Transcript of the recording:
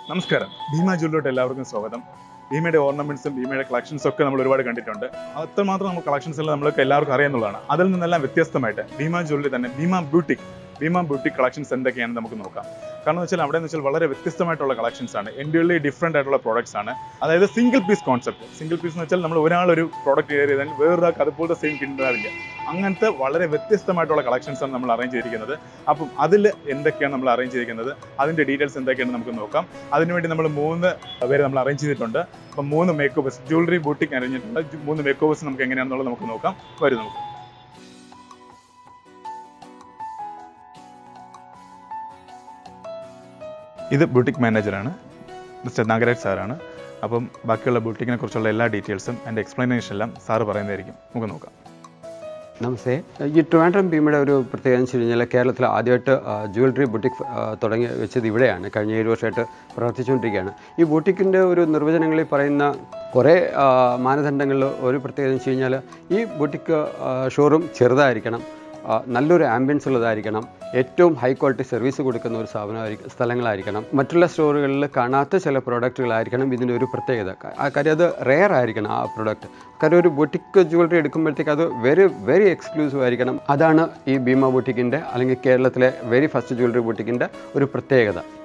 നമസ്കാരം ഭീമ ജ്വല്ലോട്ട് എല്ലാവർക്കും സ്വാഗതം ഭീമയുടെ ഓർണമെന്റ്സും ഭീമയുടെ കളക്ഷൻസും ഒക്കെ നമ്മൾ ഒരുപാട് കണ്ടിട്ടുണ്ട് അത്രമാത്രം നമ്മൾ കളക്ഷൻസ് എല്ലാം നമ്മൾക്ക് എല്ലാവർക്കും അറിയാവുന്നതാണ് അതിൽ നിന്നെല്ലാം വ്യത്യസ്തമായിട്ട് ഭീമ ജ്വല്ലറി തന്നെ Bhima boutique Bhima boutique collections എന്തൊക്കെയാണെന്ന് നമുക്ക് നോക്കാം കാരണം എന്ന് വെച്ചാൽ അവിടെ എന്ന് വെച്ചാൽ വളരെ വ്യത്യസ്തമായിട്ടുള്ള കളക്ഷൻസ് ആണ് എൻ്റെയുള്ളിൽ ഡിഫറെൻ്റ് ആയിട്ടുള്ള പ്രോഡക്ട്സ് ആണ് അതായത് single piece concept single piece എന്ന് വെച്ചാൽ നമ്മൾ ഒരാളൊരു പ്രോഡക്റ്റ് കയറി ചെയ്താൽ വേറൊരാൾക്ക് അതുപോലത്തെ സെയിം കിട്ടാറില്ല അങ്ങനത്തെ വളരെ വ്യത്യസ്തമായിട്ടുള്ള കളക്ഷൻസ് ആണ് നമ്മൾ അറേഞ്ച് ചെയ്തിരിക്കുന്നത് അപ്പം അതിൽ എന്തൊക്കെയാണ് നമ്മൾ അറേഞ്ച് ചെയ്തിരിക്കുന്നത് അതിൻ്റെ ഡീറ്റെയിൽസ് എന്തൊക്കെയാണെന്ന് നമുക്ക് നോക്കാം അതിനുവേണ്ടി നമ്മൾ മൂന്ന് പേര് നമ്മൾ അറേഞ്ച് ചെയ്തിട്ടുണ്ട് അപ്പം മൂന്ന് മേക്ക് ഓവേഴ്സ് ജ്വല്ലറി ബൂട്ടിക് അറേഞ്ചിട്ടുണ്ട് മൂന്ന് മേക്ക് ഓവേഴ്സ് നമുക്ക് എങ്ങനെയാണെന്നുള്ളത് നമുക്ക് നോക്കാം വരും നമുക്ക് ഇത് ബൂട്ടിക് മാനേജറാണ് മിസ്റ്റർ നാഗരാജ് സാറാണ് അപ്പം ബാക്കിയുള്ള ബൂട്ടിക്കിനെ കുറിച്ചുള്ള എല്ലാ ഡീറ്റെയിൽസും എൻ്റെ എക്സ്പ്ലനേഷൻ എല്ലാം സാറ് പറയുന്നതായിരിക്കും നമുക്ക് നോക്കാം നമസ്തേ ഈ ട്രിവാൻഡ്രം ഭീമയുടെ ഒരു പ്രത്യേകത എന്ന് വെച്ച് കഴിഞ്ഞാൽ കേരളത്തിൽ ആദ്യമായിട്ട് ജ്വല്ലറി ബുട്ടിക് തുടങ്ങി വെച്ചത് ഇവിടെയാണ് കഴിഞ്ഞ ഏഴ് വർഷമായിട്ട് പ്രവർത്തിച്ചുകൊണ്ടിരിക്കുകയാണ് ഈ ബുട്ടിക്കിൻ്റെ ഒരു നിർവചനങ്ങളിൽ പറയുന്ന കുറേ ആ, മാനദണ്ഡങ്ങളിൽ ഒരു പ്രത്യേകത എന്ന് വെച്ച് കഴിഞ്ഞാൽ ഈ ബുട്ടിക്ക് ഷോറൂം ചെറുതായിരിക്കണം ആ, നല്ലൊരു ആംബിയൻസ് ഉള്ളതായിരിക്കണം ഏറ്റവും ഹൈ ക്വാളിറ്റി സർവീസ് കൊടുക്കുന്ന ഒരു സ്ഥാപനമായിരിക്കും സ്ഥലങ്ങളായിരിക്കണം മറ്റുള്ള സ്റ്റോറുകളിൽ കാണാത്ത ചില പ്രോഡക്റ്റുകളായിരിക്കണം ഇതിൻ്റെ ഒരു പ്രത്യേകത ക- ആ കാര്യം അത് റെയർ ആയിരിക്കണം ആ പ്രോഡക്റ്റ് കാര്യം ഒരു ബൊട്ടിക് ജ്വല്ലറി എടുക്കുമ്പോഴത്തേക്ക് അത് വെരി വെരി എക്സ്ക്ലൂസീവ് ആയിരിക്കണം അതാണ് ഈ ഭീമ ബൊട്ടിക്കിൻ്റെ അല്ലെങ്കിൽ കേരളത്തിലെ വെരി ഫസ്റ്റ് ജ്വല്ലറി ബൊട്ടിക്കിൻ്റെ ഒരു പ്രത്യേകത